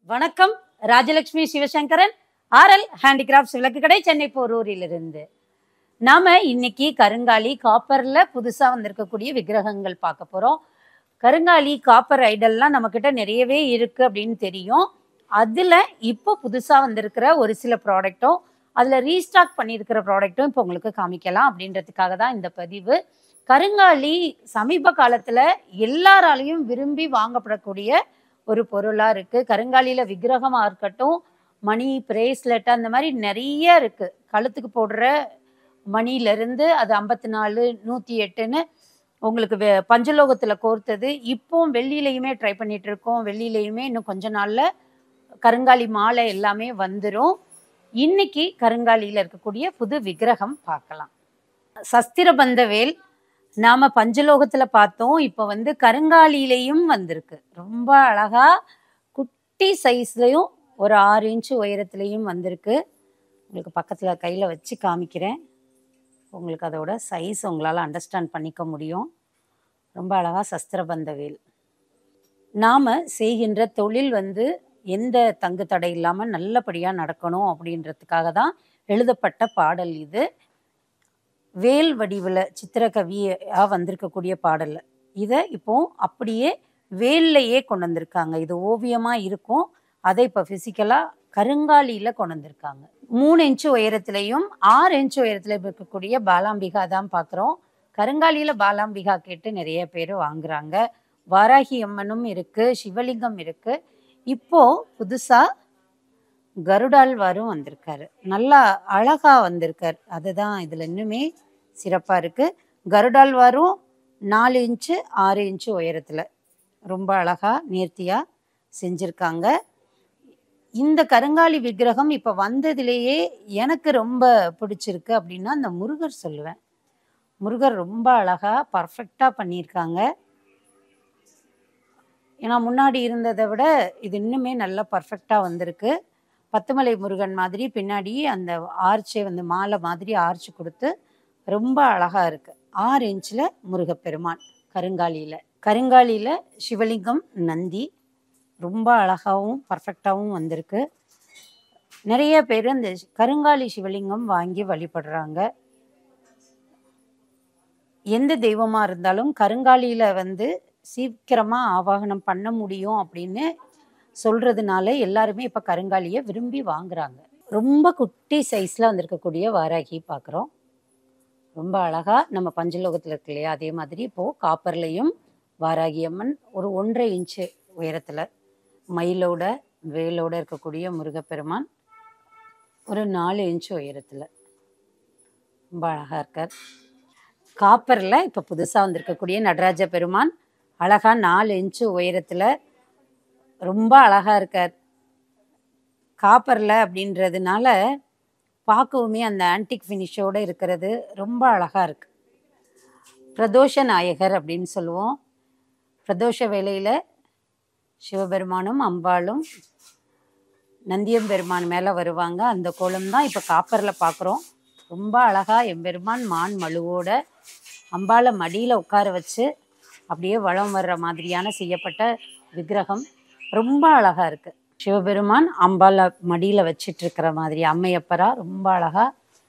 வணக்கம் Rajalakshmi Sivasankaran RL handicrafts விளக்கு கடை சென்னை போரூரிலிருந்து நாம இன்னைக்கு கருங்காலி காப்பர்ல புதுசா வந்திருக்கக்கூடிய விக்கிரகங்கள் பார்க்க போறோம் கருங்காலி காப்பர் ஐடல்லாம் நம்ம கிட்ட நிறையவே இருக்கு அப்படின்னு தெரியும் அதுல இப்போ புதுசா வந்திருக்கிற ஒரு சில ப்ராடக்ட்டும் அதுல ரீஸ்டாக் பண்ணியிருக்கிற ப்ராடக்ட்டும் இப்போ உங்களுக்கு காமிக்கலாம் அப்படின்றதுக்காக தான் இந்த பதிவு கருங்காலி சமீப காலத்துல எல்லாராலையும் விரும்பி வாங்கப்படக்கூடிய ஒரு பொருளா இருக்கு கருங்காலியில விக்கிரகமா இருக்கட்டும் மணி பிரேஸ்லெட் அந்த மாதிரி நிறைய இருக்கு கழுத்துக்கு போடுற மணில இருந்து அது ஐம்பத்தி நாலு நூத்தி எட்டுன்னு உங்களுக்கு வெ- பஞ்சலோகத்துல கோர்த்தது இப்போ வெள்ளியிலையுமே ட்ரை பண்ணிட்டு இருக்கோம் வெள்ளியிலையுமே இன்னும் கொஞ்ச நாள்ல கருங்காலி மாலை எல்லாமே வந்துரும் இன்னைக்கு கருங்காலியில இருக்கக்கூடிய புது விக்கிரகம் பார்க்கலாம் சஸ்திரபந்த வேல் நாம பஞ்சலோகத்துல பார்த்தோம் இப்போ வந்து கருங்காலியிலையும் வந்திருக்கு ரொம்ப அழகா குட்டி சைஸ்லயும் ஒரு ஆறு இன்ச்சு உயரத்துலையும் வந்திருக்கு உங்களுக்கு பக்கத்துல கையில வச்சு காமிக்கிறேன் உங்களுக்கு அதோட சைஸ் உங்களால் அண்டர்ஸ்டாண்ட் பண்ணிக்க முடியும் ரொம்ப அழகா சஸ்திரபந்த வேல் நாம செய்கின்ற தொழில் வந்து எந்த தங்கு தடை இல்லாமல் நல்லபடியாக நடக்கணும் அப்படின்றதுக்காக தான் எழுதப்பட்ட பாடல் இது வேல் வடிவில் சித்திரக்கவியாக வந்திருக்கக்கூடிய பாடல் இதை இப்போ அப்படியே வேல்லையே கொண்டு வந்திருக்காங்க இது ஓவியமாக இருக்கும் அதை இப்போ ஃபிசிக்கலாக கருங்காலியில் கொண்டு வந்திருக்காங்க மூணு இன்ச்சு உயரத்துலையும் ஆறு இன்ச்சு உயரத்துல இருக்கக்கூடிய பாலாம்பிகா தான் பார்க்குறோம் கருங்காலியில் பாலாம்பிகா கேட்டு நிறைய பேர் வாங்குறாங்க வாராகி அம்மனும் இருக்கு சிவலிங்கம் இருக்கு இப்போ புதுசா கருடாழ்வாரும் வந்திருக்காரு நல்லா அழகா வந்திருக்கார் அதுதான் இதுல இன்னுமே சிறப்பா இருக்கு கருடாழ்வாரும் நாலு இன்ச்சு ஆறு இன்ச்சு உயரத்துல ரொம்ப அழகா நேர்த்தியா செஞ்சிருக்காங்க இந்த கருங்காலி விக்கிரகம் இப்ப வந்ததுலேயே எனக்கு ரொம்ப பிடிச்சிருக்கு அப்படின்னா அந்த முருகர் சொல்லுவேன் முருகர் ரொம்ப அழகா பர்ஃபெக்டா பண்ணியிருக்காங்க ஏன்னா முன்னாடி இருந்ததை விட இது இன்னுமே நல்லா பர்ஃபெக்டாக வந்திருக்கு பத்துமலை முருகன் மாதிரி பின்னாடி அந்த ஆர்ச்சை வந்து மாலை மாதிரி ஆர்ச் கொடுத்து ரொம்ப அழகா இருக்கு ஆறு இன்ச்சில் முருகப்பெருமான் கருங்காலியில் கருங்காலியில் சிவலிங்கம் நந்தி ரொம்ப அழகாகவும் பர்ஃபெக்டாகவும் வந்திருக்கு நிறைய பேர் இந்த கருங்காலி சிவலிங்கம் வாங்கி வழிபடுறாங்க எந்த தெய்வமா இருந்தாலும் கருங்காலியில வந்து சீக்கிரமா ஆவாகனம் பண்ண முடியும் அப்படின்னு சொல்றதுனால எல்லாருமே இப்ப கருங்காலியை விரும்பி வாங்குறாங்க ரொம்ப குட்டி சைஸ்ல வந்திருக்கக்கூடிய வாராகி பார்க்குறோம் ரொம்ப அழகா நம்ம பஞ்சலோகத்துல இருக்கு இல்லையா அதே மாதிரி இப்போ காப்பர்லையும் வாராகி அம்மன் ஒரு ஒன்றரை இன்ச்சு உயரத்துல மயிலோட வேலோட இருக்கக்கூடிய முருகப்பெருமான் ஒரு நாலு இன்ச்சு உயரத்துல ரொம்ப அழகா இருக்கார் காப்பர்ல இப்ப புதுசா வந்திருக்கக்கூடிய நடராஜ பெருமான் அழகா நாலு இன்ச்சு உயரத்துல ரொம்ப அழகா இருக்கார் காப்பர்ல அப்படின்றதுனால பார்க்கவுமே அந்த ஆன்டிக் ஃபினிஷோட இருக்கிறது ரொம்ப அழகா இருக்கு பிரதோஷ நாயகர் அப்படின்னு சொல்லுவோம் பிரதோஷ வேளையில சிவபெருமானும் அம்பாளும் நந்தியம் பெருமான் மேலே வருவாங்க அந்த கோலம் தான் இப்போ காப்பரில் பார்க்குறோம் ரொம்ப அழகா எம்பெருமான் மான் மழுவோட அம்பாளை மடியில் உட்கார வச்சு அப்படியே வலம் வர்ற மாதிரியான செய்யப்பட்ட விக்கிரகம் ரொம்ப அழகா இருக்கு சிவபெருமான் அம்பாளை மடியில் வச்சிட்டு இருக்கிற மாதிரி அம்மையப்பரா ரொம்ப அழகா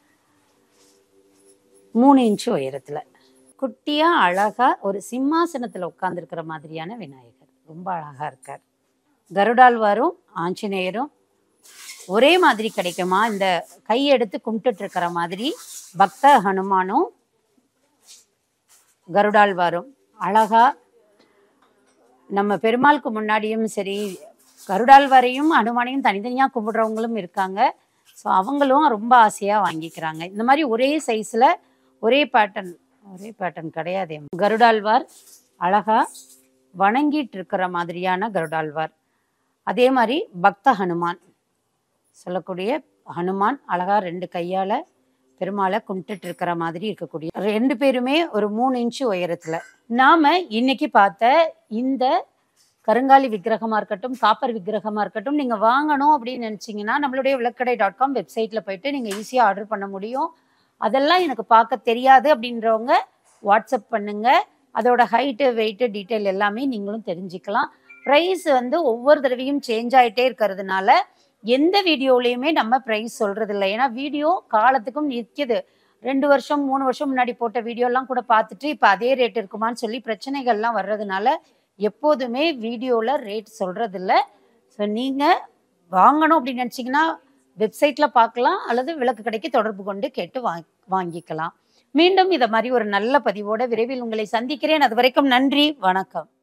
மூணு இன்ச்சு உயரத்துல குட்டியா அழகா ஒரு சிம்மாசனத்துல உட்கார்ந்துருக்கிற மாதிரியான விநாயகர் ரொம்ப அழகா இருக்கார் கருடாழ்வாரும் ஆஞ்சநேயரும் ஒரே மாதிரி கிடைக்குமா இந்த கையெடுத்து கும்பிட்டுட்டு இருக்கிற மாதிரி பக்த ஹனுமானும் கருடாழ்வாரும் அழகா நம்ம பெருமாளுக்கு முன்னாடியும் சரி கருடாழ்வாரையும் அனுமானையும் தனித்தனியாக கும்பிடுறவங்களும் இருக்காங்க ஸோ அவங்களும் ரொம்ப ஆசையாக வாங்கிக்கிறாங்க இந்த மாதிரி ஒரே சைஸில் ஒரே பேட்டர்ன் ஒரே பேட்டர்ன் கிடையாதே கருடாழ்வார் அழகா வணங்கிட்டு இருக்கிற மாதிரியான கருடாழ்வார் அதே மாதிரி பக்த ஹனுமான் சொல்லக்கூடிய ஹனுமான் அழகா ரெண்டு கையால பெருமாளை கும்பிட்டுட்டு இருக்கிற மாதிரி இருக்கக்கூடிய ரெண்டு பேருமே ஒரு மூணு இன்ச்சு உயரத்துல நாம இன்னைக்கு பார்த்த இந்த கருங்காலி விக்கிரகமா இருக்கட்டும் காப்பர் விக்கிரகமா இருக்கட்டும் நீங்க வாங்கணும் அப்படின்னு நினைச்சீங்கன்னா நம்மளுடைய விளக்கடை டாட் காம் வெப்சைட்ல போயிட்டு நீங்க ஈஸியா ஆர்டர் பண்ண முடியும் அதெல்லாம் எனக்கு பார்க்க தெரியாது அப்படின்றவங்க வாட்ஸ்அப் பண்ணுங்க அதோட ஹைட்டு வெயிட்டு டீட்டெயில் எல்லாமே நீங்களும் தெரிஞ்சுக்கலாம் ப்ரைஸ் வந்து ஒவ்வொரு தடவையும் சேஞ்ச் ஆயிட்டே இருக்கிறதுனால எந்த வீடியோலையுமே நம்ம ப்ரைஸ் சொல்றது இல்லை ஏன்னா வீடியோ காலத்துக்கும் நிற்கிது ரெண்டு வருஷம் மூணு வருஷம் முன்னாடி போட்ட வீடியோலாம் கூட பார்த்துட்டு இப்போ அதே ரேட் இருக்குமான்னு சொல்லி பிரச்சனைகள்லாம் வர்றதுனால எப்போதுமே வீடியோவில் ரேட் சொல்றதில்ல ஸோ நீங்கள் வாங்கணும் அப்படின்னு நினச்சிங்கன்னா வெப்சைட்டில் பார்க்கலாம் அல்லது விளக்கு கடைக்கு தொடர்பு கொண்டு கேட்டு வாங் வாங்கிக்கலாம் மீண்டும் இதை மாதிரி ஒரு நல்ல பதிவோட விரைவில் உங்களை சந்திக்கிறேன் அது வரைக்கும் நன்றி வணக்கம்